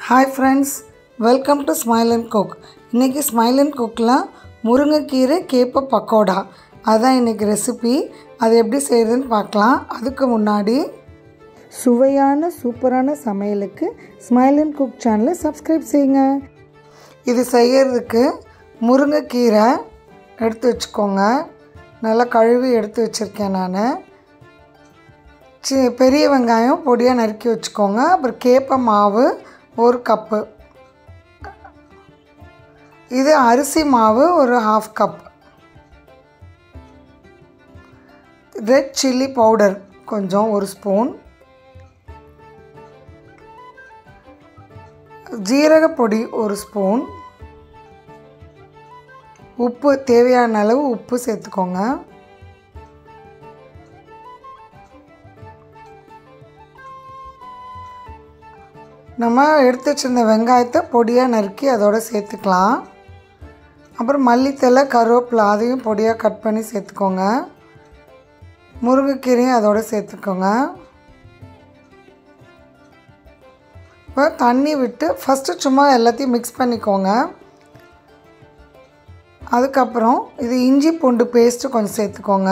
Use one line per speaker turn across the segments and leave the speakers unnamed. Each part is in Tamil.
hi friends welcome to smile and cook இன்றைக்கி ஸ்மைல் அண்ட் குக்கில் முருங்கைக்கீரை கேப்ப பக்கோடா அதான் இன்றைக்கி ரெசிபி அது எப்படி செய்கிறதுன்னு பார்க்கலாம் அதுக்கு முன்னாடி சுவையான சூப்பரான சமையலுக்கு ஸ்மைல் அண்ட் குக் சேனலை சப்ஸ்கிரைப் செய்யுங்க இது செய்கிறதுக்கு முருங்கைக்கீரை எடுத்து வச்சுக்கோங்க நல்லா கழுவி எடுத்து வச்சுருக்கேன் நான் சி பெரிய வெங்காயம் பொடியாக நறுக்கி வச்சுக்கோங்க அப்புறம் கேப்ப மாவு ஒரு கப்பு இது அரிசி மாவு ஒரு half cup red chilli powder கொஞ்சம் ஒரு ஸ்பூன் ஜீரக பொடி ஒரு ஸ்பூன் உப்பு தேவையான அளவு உப்பு சேர்த்துக்கோங்க நம்ம எடுத்து வச்சிருந்த வெங்காயத்தை பொடியாக நறுக்கி அதோடு சேர்த்துக்கலாம் அப்புறம் மல்லித்தலை கருவேப்பிலை அதையும் பொடியாக கட் பண்ணி சேர்த்துக்கோங்க முருங்கைக்கீரையும் அதோடு சேர்த்துக்கோங்க இப்போ தண்ணி விட்டு ஃபஸ்ட்டு சும்மா எல்லாத்தையும் மிக்ஸ் பண்ணிக்கோங்க அதுக்கப்புறம் இது இஞ்சி பூண்டு பேஸ்ட்டு கொஞ்சம் சேர்த்துக்கோங்க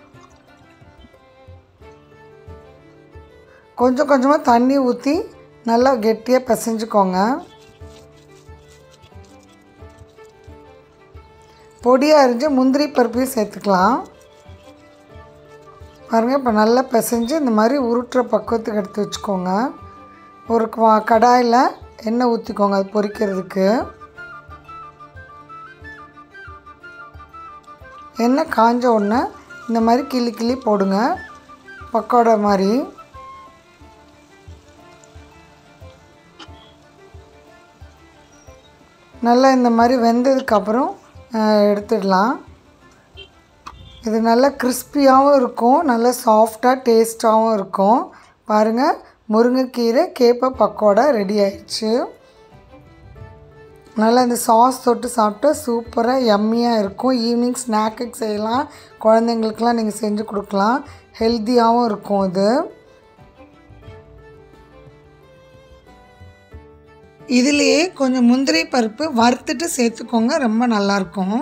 கொஞ்சம் கொஞ்சமாக தண்ணி ஊற்றி நல்லா கெட்டியாக பிசைஞ்சுக்கோங்க பொடியாக அரிஞ்சு முந்திரி பருப்பையும் சேர்த்துக்கலாம் பாருங்கள் இப்போ நல்லா பிசைஞ்சு இந்த மாதிரி உருட்டுற பக்குவத்துக்கு எடுத்து வச்சுக்கோங்க ஒரு கடாயில் எண்ணெய் ஊற்றிக்கோங்க அது பொரிக்கிறதுக்கு எண்ணெய் காஞ்ச உடனே இந்த மாதிரி கிள்ளி கிள்ளி போடுங்க பக்கோடா மாதிரி நல்லா இந்த மாதிரி வெந்ததுக்கப்புறம் எடுத்துடலாம் இது நல்லா கிறிஸ்பியாகவும் இருக்கும் நல்லா சாஃப்டாக டேஸ்ட்டாகவும் இருக்கும் பாருங்கள் முருங்கைக்கீரை கேப்ப பக்கோடா ரெடி ஆயிடுச்சு நல்லா இந்த சாஸ் தொட்டு சாப்பிட்டா சூப்பராக எம்மியாக இருக்கும் ஈவினிங் ஸ்நாக்குக்கு செய்யலாம் குழந்தைங்களுக்கெலாம் நீங்கள் செஞ்சு கொடுக்கலாம் ஹெல்த்தியாகவும் இருக்கும் இது இதுலேயே கொஞ்சம் முந்திரி பருப்பு வறுத்துட்டு சேர்த்துக்கோங்க ரொம்ப நல்லாயிருக்கும்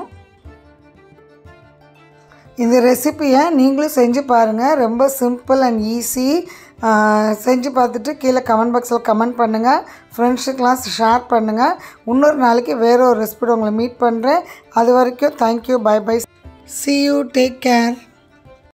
இந்த ரெசிப்பியை நீங்களும் செஞ்சு பாருங்கள் ரொம்ப சிம்பிள் அண்ட் ஈஸி செஞ்சு பார்த்துட்டு கீழே கமெண்ட் பாக்ஸில் கமெண்ட் பண்ணுங்கள் ஃப்ரெண்ட்ஸுக்கெலாம் ஷேர் பண்ணுங்கள் இன்னொரு நாளைக்கு வேறு ஒரு ரெசிபியோட உங்களை மீட் பண்ணுறேன் அது வரைக்கும் thank you bye bye see you take care